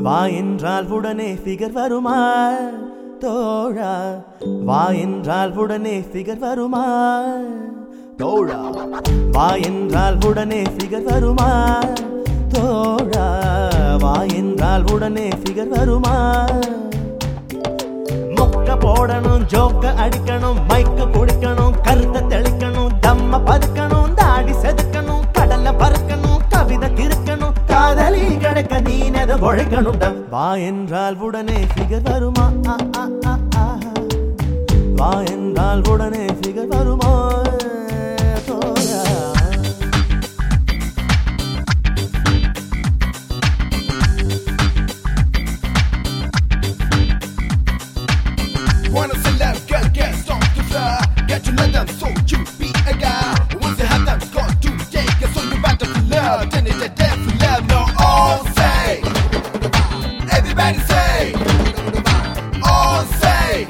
வா என்றால் உடனே ஃபிகர் வருமா தோழா வா என்றால் உடனே ஃபிகர் வருமா தோழா வா என்றால் உடனே ஃபிகர் வருமா தோழா வா என்றால் உடனே ஃபிகர் வருமா மொக்க போடணும் ஜோக்க அடிக்கணும் மைக்க குடிக்கணும் கருத்தை தெளிக்கணும் தம்ம பதுக்கணும் தாடி செதுக்கணும் கடல்ல பறக்கணும் கவிதை கிறுக்கணும் காதலி கிடக்க நீ நெத உழைக்கணும் வா என்றால் உடனே ஃபிகர் வருமா ஆ, ஆ, ஆ, ஆ. வா என்றால் உடனே ஃபிகர் வருமா தோழா Wanna celeb, girl, get stop to fly. Get to let them so you be a guy. Once you have them, got to take it, so you better to love. Then it's a death for love, no all say. Everybody say. All say.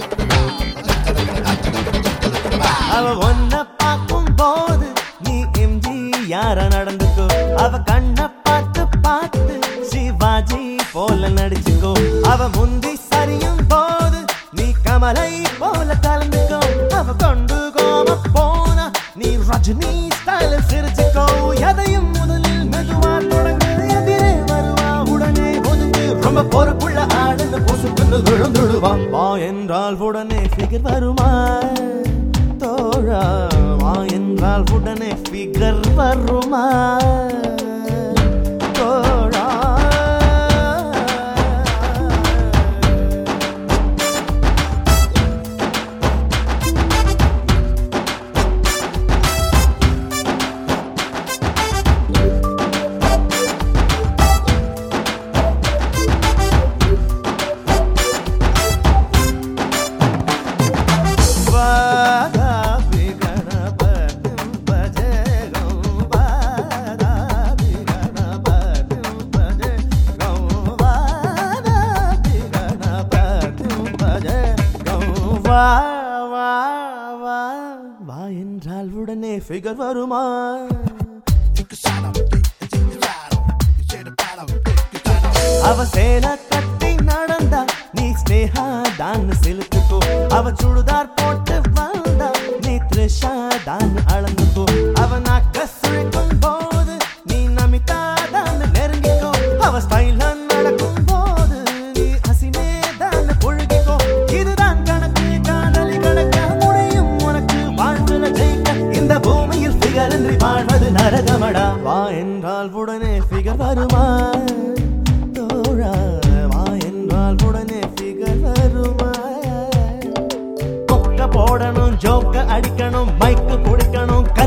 அவ ஒன்ன பார்க்கும் போது நீ MG யார நடந்துக்கோ அவ கண்ண பார்த்து பார்த்து சிவாஜி போல நடிச்சுக்கோ அவ முந்தி சரியும் போது நீ கமலை போல கலந்துக்கோ அவ கொண்டு கோம போனா நீ ரஜினி ஸ்டைல சிரிச்சுக்கோ எதையும் முதலில் மெதுவா தொடங்கு எதிரே வருவா உடனே ஒதுங்கு ரொம்ப பொறுப்புள்ள ஆடுன்னு பொசுக்குன்னு விழுந்துடுவான் வா என்றால் உடனே ஃபிகர் வருமா தோழா வா என்றால் உடனே ஃபிகர் வருமா தோழா வாதாபி கணபதிம் பஜகம் வாதாபி கணபதிம் பஜகம் வாதாபி கணபதிம் பஜகம் வா வா வா வா என்றால் உடனே ஃபிகர் வருமா அவ சேல கட்டி நடந்தா நீ ஸ்னேகா தான் செலுத்துக்கோ அவ சுடுதார் போட்டு வந்தா நீ த்ரிஷா தான் அளந்துக்கோ அவ நாக்க சுழிக்கும் போது நீ நமிதா தான் நெருங்கிக்கோ அவ ஸ்டைலா நடக்கும் போது நீ அசினே தான் புழுகிக்கோ இதுதான் கணக்கு காதலி கணக்க முடியும் உனக்கு வாழ்வுல ஜெயிக்க இந்த பூமியில் ஃபிகர் இன்றி வாழ்வது நரகமடா வா என்றால் உடனே ஃபிகர் வருமா தோழா வா என்றால் உடனே ஃபிகர் வருமா கொக்க போடணும் ஜோக்க அடிக்கணும் மைக்கு குடிக்கணும்